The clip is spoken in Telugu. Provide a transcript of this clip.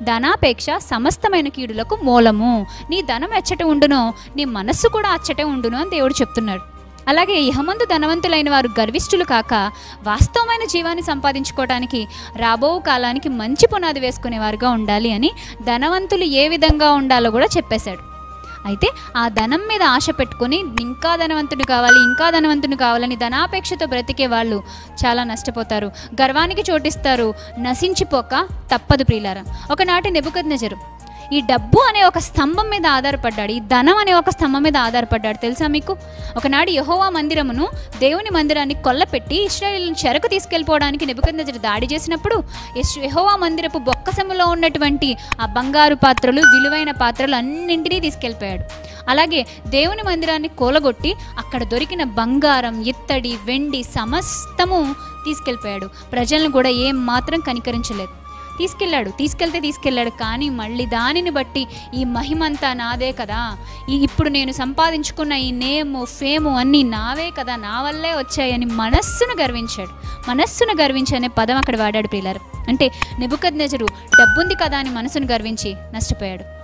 ధనాపేక్ష సమస్తమైన కీడులకు మూలము నీ ధనం ఎచ్చట ఉండునో నీ మనస్సు కూడా అచ్చటే ఉండును అని దేవుడు చెప్తున్నాడు అలాగే ఇహమందు ధనవంతులైన వారు గర్విష్ఠులు కాక వాస్తవమైన జీవాన్ని సంపాదించుకోవడానికి రాబో కాలానికి మంచి పునాది వేసుకునేవారుగా ఉండాలి అని ధనవంతులు ఏ విధంగా ఉండాలో కూడా చెప్పేశాడు అయితే ఆ ధనం మీద ఆశ పెట్టుకొని ఇంకా ధనవంతుడు కావాలి ఇంకా ధనవంతుడు కావాలని ధనాపేక్షతో బ్రతికే వాళ్ళు చాలా నష్టపోతారు గర్వానికి చోటిస్తారు నశించిపోక తప్పదు ప్రియులారా ఒకనాటి నెబుకద్నెజరు ఈ డబ్బు అనే ఒక స్తంభం మీద ఆధారపడ్డాడు ఈ ధనం అనే ఒక స్తంభం మీద ఆధారపడ్డాడు తెలుసా మీకు ఒకనాడు యహోవా మందిరమును దేవుని మందిరాన్ని కొల్లపెట్టి ఇస్రాయేల్ని చెరకు తీసుకెళ్ళిపోవడానికి నెబుకద్నెజరు దాడి చేసినప్పుడు ఇస్- యెహోవా మందిరపు బొక్కసములో ఉన్నటువంటి ఆ బంగారు పాత్రలు విలువైన పాత్రలు అన్నింటినీ తీసుకెళ్ళిపోయాడు అలాగే దేవుని మందిరాన్ని కూలగొట్టి అక్కడ దొరికిన బంగారం ఇత్తడి వెండి సమస్తము తీసుకెళ్ళిపోయాడు ప్రజలను కూడా ఏం మాత్రం కనికరించలేదు తీసుకెళ్ళాడు తీసుకెళ్తే తీసుకెళ్ళాడు కానీ మళ్ళీ దానిని బట్టి ఈ మహిమంతా నాదే కదా ఈ ఇప్పుడు నేను సంపాదించుకున్న ఈ నేము ఫేము అన్నీ నావే కదా నా వల్లే వచ్చాయని మనస్సును గర్వించాడు మనస్సును గర్వించి అనే పదం అక్కడ వాడాడు ప్రియులారు అంటే నిబుకద్ డబ్బుంది కదా అని మనసును గర్వించి నష్టపోయాడు